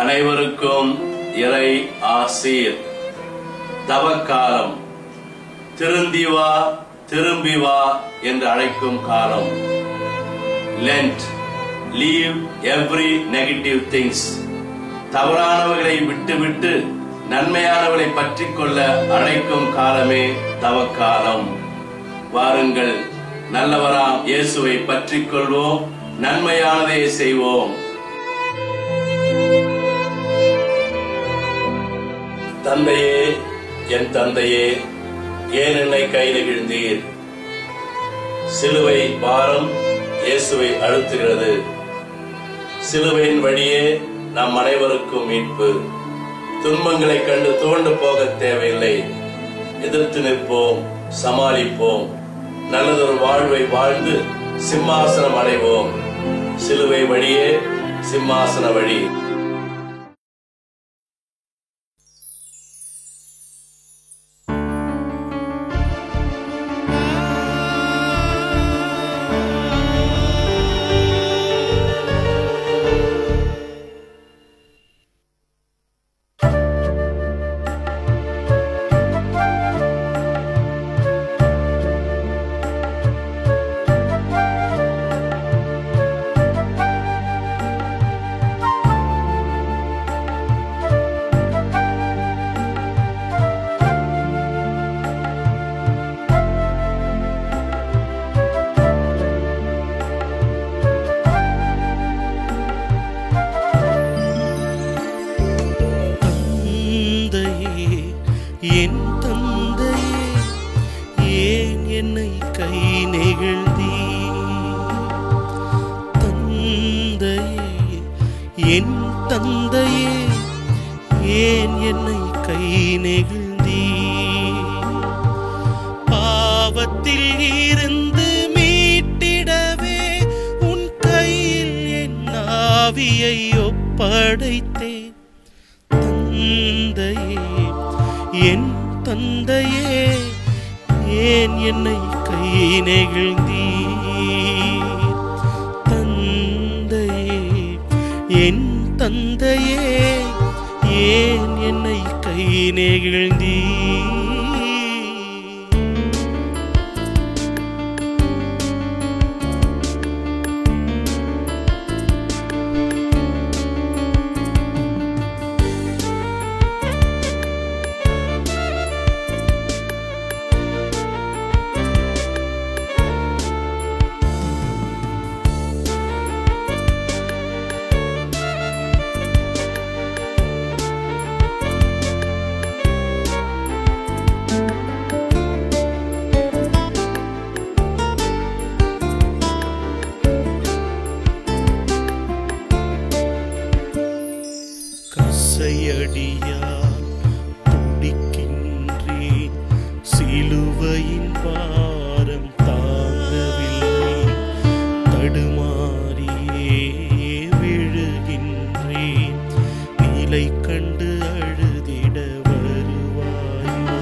அனைவருக்கும் இறை ஆசீர் தவக்காலம் திருந்தி வா திரும்பி வா என்று அழைக்கும் காலம் lent leave every negative things தவறானவர்களை விட்டுவிட்டு நன்மையானவர்களை பற்றிக் கொள்ள அழைக்கும் காலமே தவக்காலம் வாருங்கள் நல்லவராம் இயேசுவை பற்றிக் கொள்வோம் நன்மையானதை செய்வோம் தந்தையே என் தந்தையே ஏன் என்னை கையில் விழுந்தீர் சிலுவை பாரம் இயேசுவை அழுத்துகிறது சிலுவையின் வழியே நம் அனைவருக்கும் மீட்பு துன்பங்களை கண்டு துவண்டு போக தேவையில்லை எதிர்த்து நிற்போம் சமாளிப்போம் நல்லதொரு வாழ்வை வாழ்ந்து சிம்மாசனம் அடைவோம் சிலுவை வழியே சிம்மாசன வழி தந்தையே என் தந்தையே ஏன் என்னை கை நெகிழ்ந்தீ தந்தையே என் தந்தையே ஏன் என்னை கை நெகிழ்ந்தீ பாவத்தில் இருந்து மீட்டிடவே உன் கையில் என் ஆவியை ஒப்படைத்தேன் தந்தையே என் தந்தையே ஏன் என்னை கை நெகிழ்ந்தீர் தந்தையே என் தந்தையே ஏன் என்னை கை நெகிழ்ந்தீர் கசையடியால் துடிக்கின்றேன் சிலுவையின் பாரம் தாங்கவில்லை தடுமாறியே விழுகின்றேன் நிலை கண்டு அழுதிட வருவாய்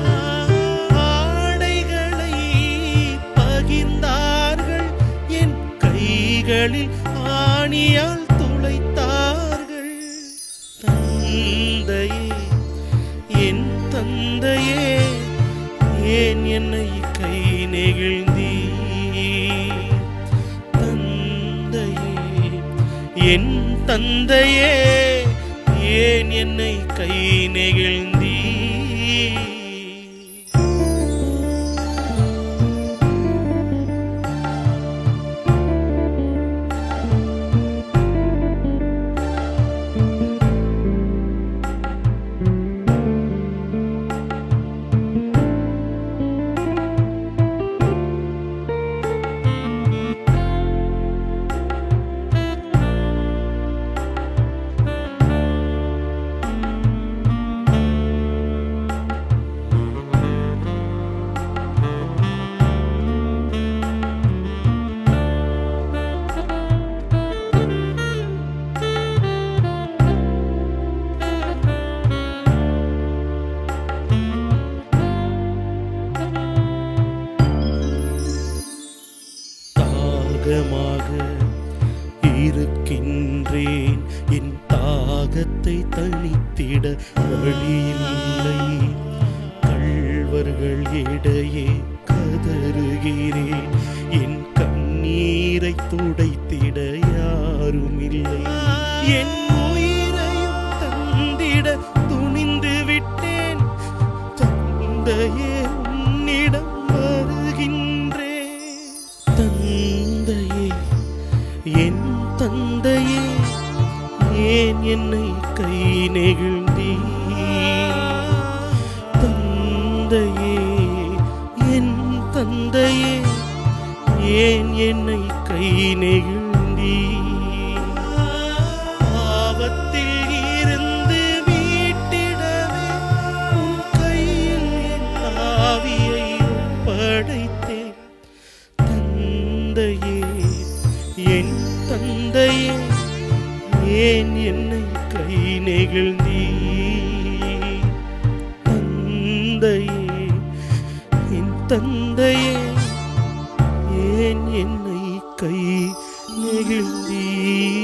ஆடைகளை பகிர்ந்தார்கள் என் கைகளில் ஆணியால் துளைத்தார்கள் தந்தையே என் தந்தையே ஏன் என்னை கை நெகிழ்ந்தீ தந்தையே என் தந்தையே ஏன் என்னை கை நெகிழ்ந்தீ தாகமாக இருக்கின்றேன் என் தாகத்தை துடைத்திட வழியில்லை கள்வர்கள் இடையே கதறுகிறேன் என் கண்ணீரை துடைத்திட யாரும் இல்லை என் உயிரையும் தந்திட துணிந்து விட்டேன் தந்தையே உன்னிடம் வருகின்றேன் தந்தையே என் தந்தையே ஏன் என்னை கை நெகிழ்ந்தீ தந்தையே என் தந்தையே ஏன் என்னை கை நெகிழ்ந்தீ பாவத்தில் இருந்து மீட்டிடவே உன் கையில் என் ஆவியை ஒப்படைத்தேன் தந்தையே என் தந்தையே ஏன் என்னை கை நெகிழ்ந்தீ தந்தையே என் தந்தையே ஏன் என்னை கை நெகிழ்ந்தீ